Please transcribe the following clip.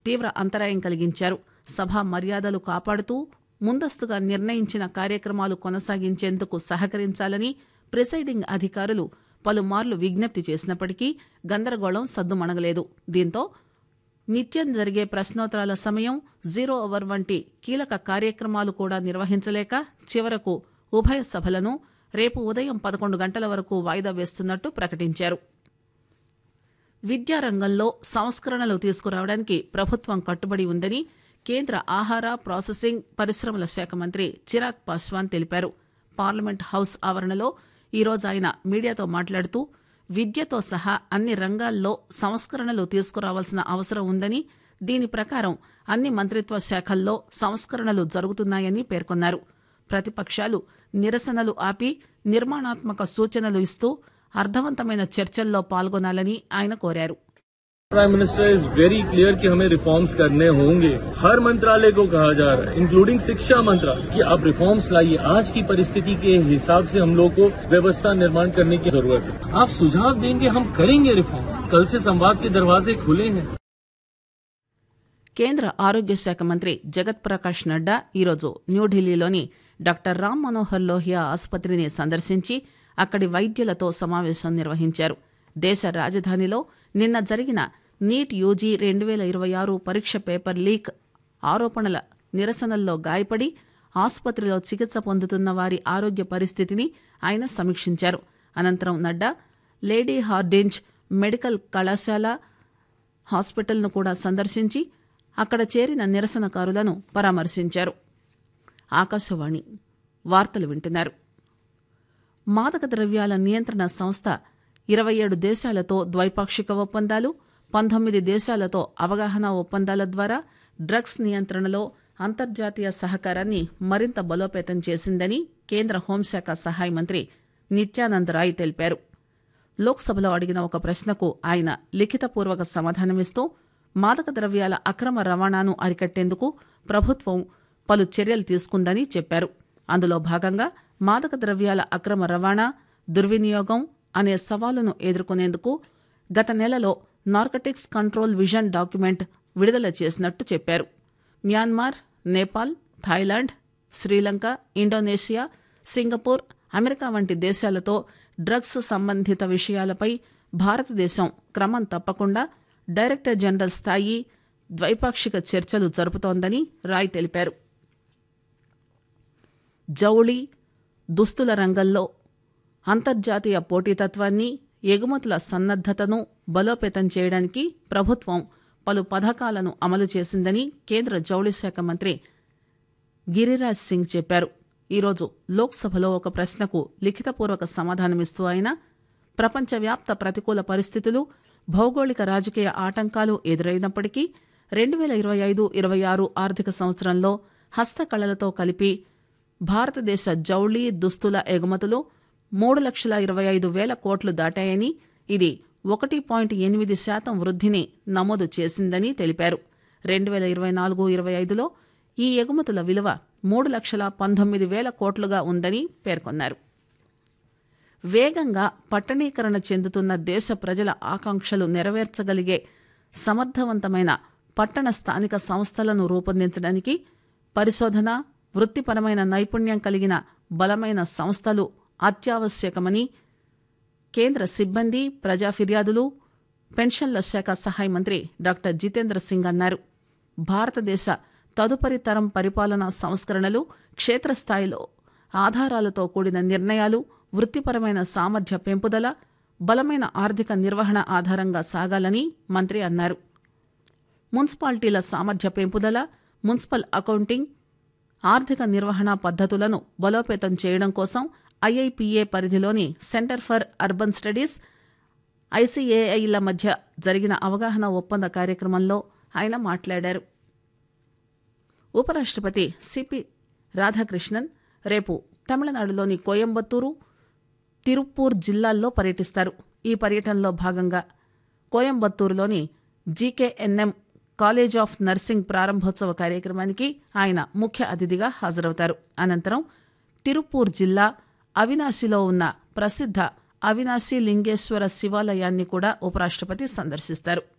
తీవ్ర అంతరాయం కలిగించారు సభా మర్యాదలు కాపాడుతూ ముందస్తుగా నిర్ణయించిన కార్యక్రమాలు కొనసాగించేందుకు సహకరించాలని ప్రిసైడింగ్ అధికారులు పలుమార్లు విజ్ఞప్తి చేసినప్పటికీ గందరగోళం సద్దుమణగలేదు దీంతో నిత్యం జరిగే ప్రశ్నోత్తరాల సమయం జీరో అవర్ వంటి కీలక కార్యక్రమాలు కూడా నిర్వహించలేక చివరకు ఉభయ సభలను రేపు ఉదయం పదకొండు గంటల వరకు వాయిదా వేస్తున్నట్టు ప్రకటించారు విద్యారంగంలో సంస్కరణలు తీసుకురావడానికి ప్రభుత్వం కట్టుబడి ఉందని కేంద్ర ఆహార ప్రాసెసింగ్ పరిశ్రమల శాఖ మంత్రి చిరాగ్ పాస్వాన్ తెలిపారు పార్లమెంట్ హౌస్ ఆవరణలో ఈరోజు ఆయన మీడియాతో మాట్లాడుతూ విద్యతో సహా అన్ని రంగాల్లో సంస్కరణలు తీసుకురావాల్సిన అవసరం ఉందని దీని ప్రకారం అన్ని మంత్రిత్వ శాఖల్లో సంస్కరణలు జరుగుతున్నాయని పేర్కొన్నారు ప్రతిపక్షాలు నిరసనలు ఆపి నిర్మాణాత్మక సూచనలు ఇస్తూ అర్థవంతమైన చర్చల్లో పాల్గొనాలని ఆయన కోరారు prime minister is very clear कि हमें रिफॉर्म्स करने होंगे हर मंत्रालय को कहा जा रहा है इंक्लूडिंग शिक्षा मंत्रालय कि आप रिफॉर्म्स लाइए आज की परिस्थिति के हिसाब से हम लोग को व्यवस्था निर्माण करने की जरूरत है आप सुझाव देंगे हम करेंगे रिफॉर्म्स कल से संवाद के दरवाजे खुले हैं కేంద్ర ఆరోగ్య శాఖ మంత్రి జగత్ ప్రకాష్ నడ్డా ఈరోజు న్యూఢిల్లీలోని డాక్టర్ రామ్ మనోహర్ లోహియా ఆసుపత్రిని సందర్శించి అక్కడి వైద్యులతో సమావేశం నిర్వహించారు దేశ రాజధానిలో నిన్న జరిగిన నీట్ యూజీ రెండు వేల ఇరవై ఆరు పరీక్ష పేపర్ లీక్ ఆరోపణల నిరసనల్లో గాయపడి ఆసుపత్రిలో చికిత్స పొందుతున్న వారి ఆరోగ్య పరిస్థితిని ఆయన సమీక్షించారు అనంతరం నడ్డా లేడీ హార్డింజ్ మెడికల్ కళాశాల హాస్పిటల్ను కూడా సందర్శించి అక్కడ చేరిన నిరసనకారులను పరామర్శించారు ఆకాశవాణి వార్తలు వింటున్నారు మాదక ద్రవ్యాల నియంత్రణ సంస్థ ఇరవై ఏడు దేశాలతో ద్వైపాక్షిక ఒప్పందాలు పంతొమ్మిది దేశాలతో అవగాహన ఒప్పందాల ద్వారా డ్రగ్స్ నియంత్రణలో అంతర్జాతీయ సహకారాన్ని మరింత బలోపేతం చేసిందని కేంద్ర హోంశాఖ సహాయ మంత్రి నిత్యానంద్ రాయ్ తెలిపారు లోక్సభలో అడిగిన ఒక ప్రశ్నకు ఆయన లిఖితపూర్వక సమాధానమిస్తూ మాదక ద్రవ్యాల అక్రమ రవాణాను అరికట్టేందుకు ప్రభుత్వం పలు చర్యలు తీసుకుందని చెప్పారు అందులో భాగంగా మాదక ద్రవ్యాల అక్రమ రవాణా దుర్వినియోగం అనే సవాలును ఎదుర్కొనేందుకు గత నెలలో నార్కటిక్స్ కంట్రోల్ విజన్ డాక్యుమెంట్ విడుదల చేసినట్టు చెప్పారు Myanmar Nepal Thailand Sri Lanka Indonesia Singapore America వంటి దేశాలతో డ్రగ్స్ సంబంధిత విషయాలపై భారతదేశం క్రమం తప్పకుండా డైరెక్టర్ జనరల్ స్థాయి ద్వైపాక్షిక చర్చలు జరుపుతోందని రాయ్ తెలిపారు జౌళి దుస్తుల రంగంలో అంతర్జాతీయ పోటీతత్వాన్ని ఎగుమతుల సన్నద్దతను బలోపేతం చేయడానికి ప్రభుత్వం పలు పథకాలను అమలు చేసిందని కేంద్ర జౌళి శాఖ మంత్రి గిరిరాజ్ సింగ్ చెప్పారు ఈరోజు లోక్సభలో ఒక ప్రశ్నకు లిఖితపూర్వక సమాధానమిస్తూ ఆయన ప్రపంచవ్యాప్త ప్రతికూల పరిస్థితులు భౌగోళిక రాజకీయ ఆటంకాలు ఎదురైనప్పటికీ రెండు వేల ఇరవై ఐదు ఇరవై ఆరు ఆర్థిక సంవత్సరంలో హస్తకళలతో కలిపి భారతదేశ జౌళి దుస్తుల ఎగుమతులు మూడు లక్షల ఇరవై ఐదు వేల కోట్లు దాటాయని ఇది ఒకటి పాయింట్ ఎనిమిది శాతం వృద్ధిని నమోదు చేసిందని తెలిపారు రెండు వేల ఇరవై నాలుగు ఇరవై ఐదులో ఈ ఎగుమతుల విలువ మూడు లక్షల పంతొమ్మిది వేల కోట్లుగా ఉందని పేర్కొన్నారు వేగంగా పట్టణీకరణ చెందుతున్న దేశ ప్రజల ఆకాంక్షలు నెరవేర్చగలిగే సమర్థవంతమైన పట్టణ స్థానిక సంస్థలను రూపొందించడానికి పరిశోధన వృత్తిపరమైన నైపుణ్యం కలిగిన బలమైన సంస్థలు అత్యావశ్యకమని కేంద్ర సిబ్బంది ప్రజా ఫిర్యాదులు పెన్షన్ల శాఖ సహాయ మంత్రి డాక్టర్ జితేంద్ర సింగ్ అన్నారు భారతదేశ తదుపరి తరం పరిపాలనా సంస్కరణలు క్షేత్రస్థాయిలో ఆధారాలతో కూడిన నిర్ణయాలు వృత్తిపరమైన సామర్థ్య పెంపుదల బలమైన ఆర్థిక నిర్వహణ ఆధారంగా సాగాలని మంత్రి అన్నారు మున్సిపాలిటీల సామర్థ్య పెంపుదల మున్సిపల్ అకౌంటింగ్ ఆర్థిక నిర్వహణ పద్ధతులను బలోపేతం చేయడం కోసం ఐఐపిఏ పరిధిలోని సెంటర్ ఫర్ అర్బన్ స్టడీస్ ఐసీఏఐల మధ్య జరిగిన అవగాహన ఒప్పంద కార్యక్రమంలో ఆయన మాట్లాడారు ఉపరాష్ట్రపతి సిపి రాధాకృష్ణన్ రేపు తమిళనాడులోని కోయంబత్తూరు తిరుప్పూర్ జిల్లాల్లో పర్యటిస్తారు ఈ పర్యటనలో భాగంగా కోయంబత్తూరులోని జీకేఎన్ఎం కాలేజ్ ఆఫ్ నర్సింగ్ ప్రారంభోత్సవ కార్యక్రమానికి ఆయన ముఖ్య అతిథిగా హాజరవుతారు అనంతరం తిరుప్పూర్ జిల్లా అవినాశిలో ఉన్న ప్రసిద్ధ అవినాశి లింగేశ్వర శివాలయాన్ని కూడా ఉపరాష్ట్రపతి సందర్శిస్తారు